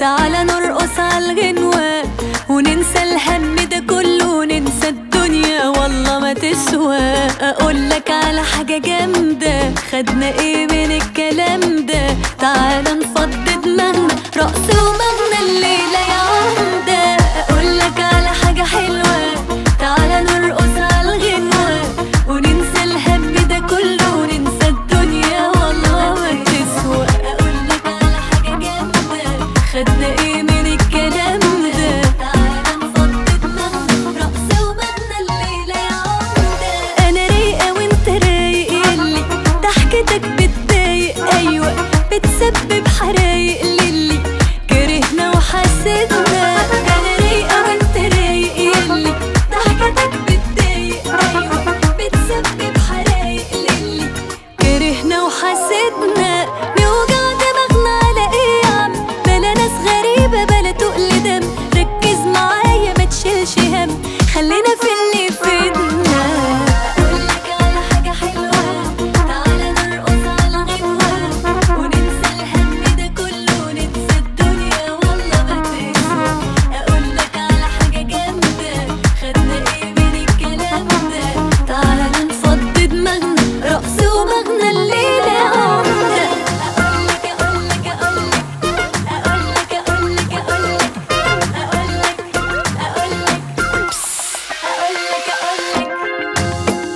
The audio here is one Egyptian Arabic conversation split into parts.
تعالى نرقص عالغنوة وننسى الهم ده كله وننسى الدنيا والله ما تسوى اقولك على حاجة جامدة خدنا ايه من الكلام ده تعالى نفضي دماغنا رقص ومغنى الليلة يا عمدة اقولك على حاجة حلوة تعالى نرقص عالغنوة وننسى الهم ده كله وننسى الدنيا والله ما تسوى اقولك على حاجة جامدة خدنا ايه من الكلام ده تعالى نفضي دماغنا رقص ومغنى الليلة يا عمدة انا رايقة وانت رايق يلي ضحكتك بتضايق ايوه بتسبب حرايق للي كرهنا وحسدنا انا رايقة وانت رايق يلي ضحكتك بتضايق ايوه بتسبب حرايق للي كرهنا وحسدنا نوجع دماغنا على ايه يا عم بلا ناس غريبة بلا تقل دم ركز معايا ما تشيلش هم خلينا في اللي فيدنا اقولك على حاجة حلوة تعالى نرقص على غنوة وننسى الهم ده كله وننسى الدنيا والله ما تسوى اقولك على حاجة جامدة خدنا ايه من الكلام ده تعالى نفضي دماغنا رقص ومغنى الليلة عمدة اقولك اقولك اقولك اقولك اقولك اقولك اقولك اقولك بس اقولك اقولك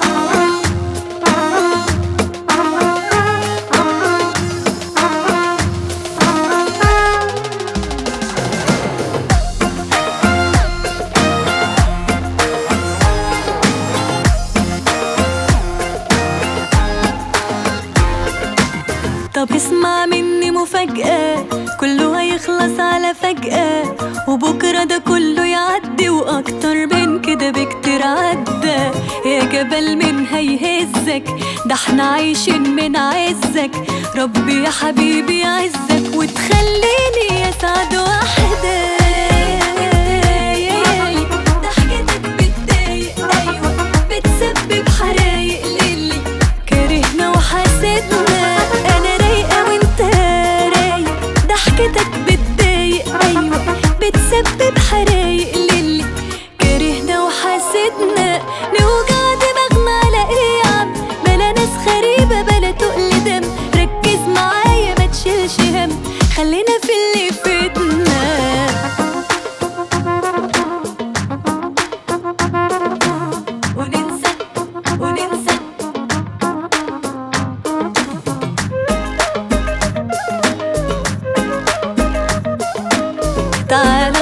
طب اسمع مني مفاجأة كله هيخلص على فجأة وبكرة ده كله يعدي وأكتر من كده بكتير عدى يا جبل من هيهزك ده احنا عايشين من عزك ربي يا حبيبي يعزك وتخليني يا سعد واحدة ضحكتك بتضايق أيوة بتسبب حرايق للي كرهنا وحسدنا انا رايقه وانت رايق ضحكتك بتضايق ايوه بتسبب حرايق للي كرهنا وحسدنا نوجع دماغنا على ايه يا عم بلا ناس غريبه بلا تقل دم ركز معايا ما تشيلش هم خلينا في اللي فاتنا وننسى وننسى تعال